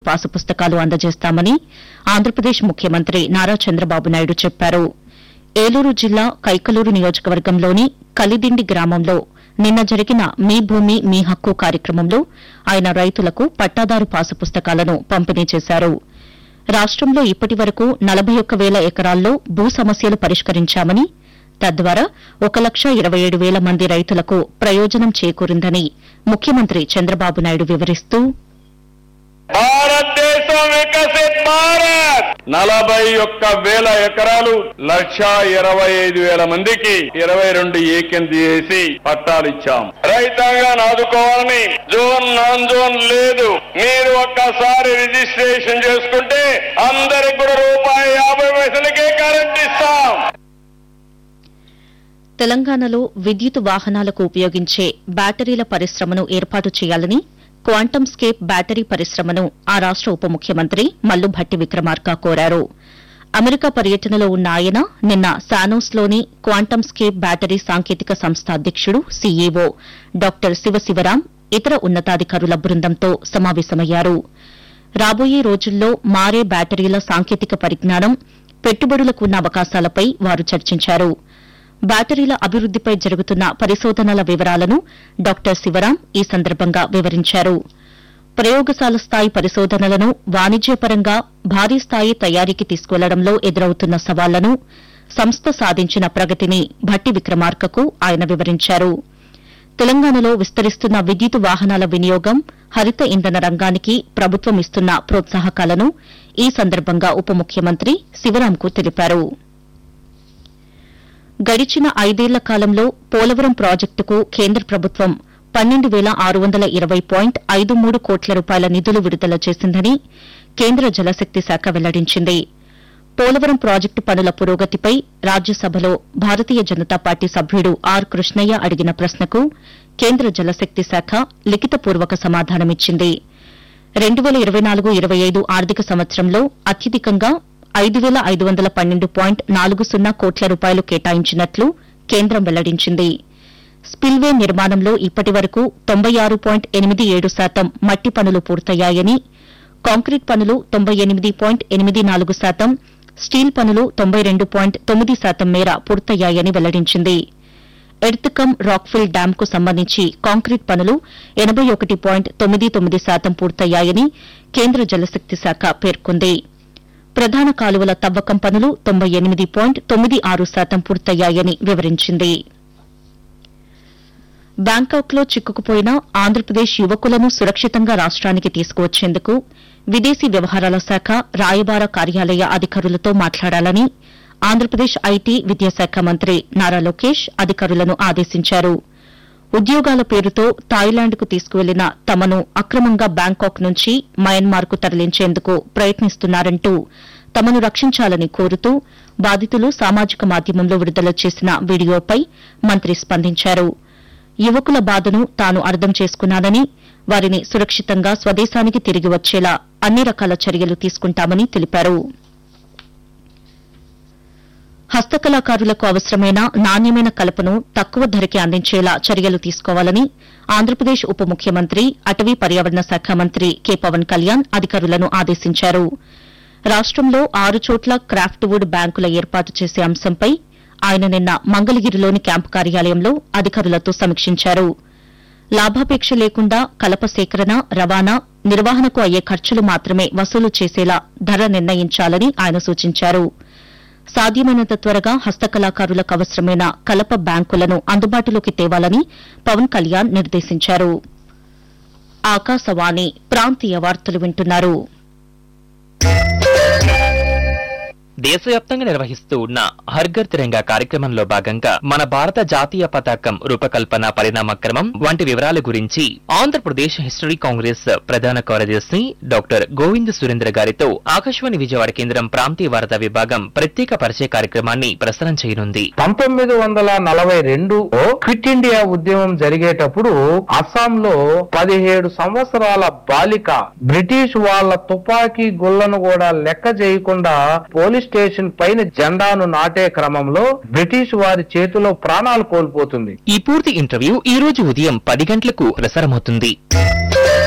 pass పుస్తకాలు అందజేస్తామని ఆంధ్రప్రదేశ్ ముఖ్యమంత్రి నారా చంద్రబాబు నాయుడు చెప్పారు ఏలూరు జిల్లా కైకలూరు నియోజకవర్గంలోని కలిదిండి గ్రామంలో నిన్న జరిగిన మీ భూమి మీ హక్కు కార్యక్రమంలో ఆయన రైతులకు పట్టాదారు పాసు పుస్తకాలను పంపిణీ చేశారు రాష్టంలో ఇప్పటి వరకు నలభై ఒక్క వేల ఎకరాల్లో భూ సమస్యలు పరిష్కరించామని తద్వారా ఒక లక్ష ఇరవై ఏడు వేల మంది రైతులకు ప్రయోజనం చేకూరిందని ముఖ్యమంత్రి చంద్రబాబు నాయుడు వివరిస్తూ భారతదేశం వికసిత్ భారత్ నలభై ఒక్క వేల ఎకరాలు లక్ష ఇరవై ఐదు వేల మందికి ఇరవై రెండు ఏకెంది చేసి పట్టాలు ఇచ్చాం రైతాంగాన్ని ఆదుకోవాలని జోన్ నాన్ జోన్ లేదు మీరు ఒక్కసారి రిజిస్ట్రేషన్ చేసుకుంటే అందరికి కూడా రూపాయి యాభై పైసలకే కరెంట్ ఇస్తాం తెలంగాణలో విద్యుత్ వాహనాలకు ఉపయోగించే బ్యాటరీల పరిశ్రమను ఏర్పాటు చేయాలని క్వాంటమ్ స్కేప్ బ్యాటరీ పరిశ్రమను ఆ రాష్ట ఉప ముఖ్యమంత్రి మల్లు భట్టి విక్రమార్క కోరారు అమెరికా పర్యటనలో ఉన్న ఆయన నిన్న శానోస్లోని క్వాంటమ్ స్కేప్ బ్యాటరీ సాంకేతిక సంస్థ అధ్యకుడు సీఈఓ డాక్టర్ శివశివరాం ఇతర ఉన్నతాధికారుల బృందంతో సమావేశమయ్యారు రాబోయే రోజుల్లో మారే బ్యాటరీల సాంకేతిక పరిజ్ఞానం పెట్టుబడులకు ఉన్న అవకాశాలపై వారు చర్చించారు బ్యాటరీల అభివృద్దిపై జరుగుతున్న పరిశోధనల వివరాలను డాక్టర్ శివరాం ఈ సందర్భంగా వివరించారు ప్రయోగశాల స్థాయి పరిశోధనలను వాణిజ్యపరంగా భారీ స్థాయి తయారీకి తీసుకువెళ్లడంలో ఎదురవుతున్న సవాళ్లను సంస్థ సాధించిన ప్రగతిని భట్టి విక్రమార్కకు ఆయన వివరించారు తెలంగాణలో విస్తరిస్తున్న విద్యుత్ వాహనాల వినియోగం హరిత ఇంధన రంగానికి ప్రభుత్వం ఇస్తున్న ప్రోత్సాహకాలను ఈ సందర్భంగా ఉప ముఖ్యమంత్రి శివరాంకు తెలిపారు గడిచిన ఐదేళ్ల కాలంలో పోలవరం ప్రాజెక్టుకు కేంద్ర ప్రభుత్వం పన్నెండు వేల ఆరు వందల ఇరవై పాయింట్ ఐదు మూడు కోట్ల రూపాయల నిధులు విడుదల చేసిందని కేంద్ర జలశక్తి శాఖ వెల్లడించింది పోలవరం ప్రాజెక్టు పనుల పురోగతిపై రాజ్యసభలో భారతీయ జనతా పార్టీ సభ్యుడు ఆర్ కృష్ణయ్య అడిగిన ప్రశ్నకు కేంద్ర జలశక్తి శాఖ లిఖితపూర్వక సమాధానమిచ్చింది రెండు వేల ఇరవై నాలుగు ఇరవై ఐదు ఆర్థిక సంవత్సరంలో అత్యధికంగా ఐదు వేల ఐదు వందల పన్నెండు పాయింట్ నాలుగు సున్నా కోట్ల రూపాయలు కేటాయించినట్లు కేంద్రం వెల్లడించింది స్పిల్వే నిర్మాణంలో ఇప్పటి వరకు తొంభై ఆరు పాయింట్ ఎనిమిది ఏడు శాతం మట్టి పనులు పూర్తయ్యాయని కాంక్రీట్ పనులు తొంభై ఎనిమిది పాయింట్ ఎనిమిది నాలుగు శాతం స్టీల్ పనులు తొంభై రెండు పాయింట్ తొమ్మిది శాతం మేర పూర్తయ్యాయని వెల్లడించింది ఎర్త్కమ్ రాక్ఫిల్ డ్యాం కు సంబంధించి కాంక్రీట్ పనులు ఎనబై ఒకటి పాయింట్ తొమ్మిది తొమ్మిది శాతం పూర్తయ్యాయని కేంద్ర జలశక్తి శాఖ పేర్కొంది ప్రధాన కాలువల తవ్వకం పనులు తొంభై ఎనిమిది పాయింట్ తొమ్మిది ఆరు శాతం పూర్తయ్యాయని వివరించింది బ్యాంకాక్ లో చిక్కుకుపోయిన ఆంధ్రప్రదేశ్ యువకులను సురక్షితంగా రాష్ట్రానికి తీసుకువచ్చేందుకు విదేశీ వ్యవహారాల శాఖ రాయబార కార్యాలయ అధికారులతో మాట్లాడాలని ఆంధ్రప్రదేశ్ ఐటీ విద్యాశాఖ మంత్రి నారా లోకేష్ అధికారులను ఆదేశించారు ఉద్యోగాల పేరుతో థాయిలాండ్కు తీసుకువెళ్లిన తమను అక్రమంగా బ్యాంకాక్ నుంచి మయన్మార్కు తరలించేందుకు ప్రయత్నిస్తున్నారంటూ తమను రక్షించాలని కోరుతూ బాధితులు సామాజిక మాధ్యమంలో విడుదల చేసిన వీడియోపై మంత్రి స్పందించారు యువకుల బాధను తాను అర్థం చేసుకున్నానని వారిని సురక్షితంగా స్వదేశానికి తిరిగి వచ్చేలా అన్ని రకాల చర్యలు తీసుకుంటామని తెలిపారు హస్తకళాకారులకు అవసరమైన నాణ్యమైన కలపను తక్కువ ధరకి అందించేలా చర్యలు తీసుకోవాలని ఆంధ్రప్రదేశ్ ఉప ముఖ్యమంత్రి అటవీ పర్యావరణ శాఖ మంత్రి కె పవన్ కళ్యాణ్ అధికారులను ఆదేశించారు రాష్టంలో ఆరు చోట్ల క్రాఫ్ట్ వుడ్ బ్యాంకుల ఏర్పాటు చేసే అంశంపై ఆయన నిన్న మంగళగిరిలోని క్యాంపు కార్యాలయంలో అధికారులతో సమీక్షించారు లాభాపేక్ష లేకుండా కలప సేకరణ రవాణా నిర్వహణకు అయ్యే ఖర్చులు మాత్రమే వసూలు చేసేలా ధర నిర్ణయించాలని ఆయన సూచించారు సాధ్యమైనంత త్వరగా హస్తకళాకారులకు అవసరమైన కలప బ్యాంకులను అందుబాటులోకి తేవాలని పవన్ కళ్యాణ్ నిర్దేశించారు ఆకాశవాణి ప్రాంతీయ వార్తలు వింటున్నారు దేశవ్యాప్తంగా నిర్వహిస్తూ ఉన్న హర్ఘర్ తిరంగా కార్యక్రమంలో భాగంగా మన భారత జాతీయ పతాకం రూపకల్పన పరిణామక్రమం వంటి వివరాల గురించి ఆంధ్రప్రదేశ్ హిస్టరీ కాంగ్రెస్ ప్రధాన కార్యదర్శి డాక్టర్ గోవింద్ సురేంద్ర గారితో ఆకాశవాణి విజయవాడ కేంద్రం ప్రాంతీయ వార్తా విభాగం ప్రత్యేక పరిచయ కార్యక్రమాన్ని ప్రసారం చేయనుంది పంతొమ్మిది వందల నలభై రెండు క్విట్ ఇండియా ఉద్యమం జరిగేటప్పుడు అస్సాంలో పదిహేడు సంవత్సరాల బాలిక బ్రిటిష్ వాళ్ళ తుపాకీ గుళ్లను కూడా లెక్క చేయకుండా పోలీస్ స్టేషన్ పైన జెండాను నాటే క్రమంలో బ్రిటిష్ వారి చేతిలో ప్రాణాలు కోల్పోతుంది ఈ పూర్తి ఇంటర్వ్యూ ఈ రోజు ఉదయం పది గంటలకు ప్రసారమవుతుంది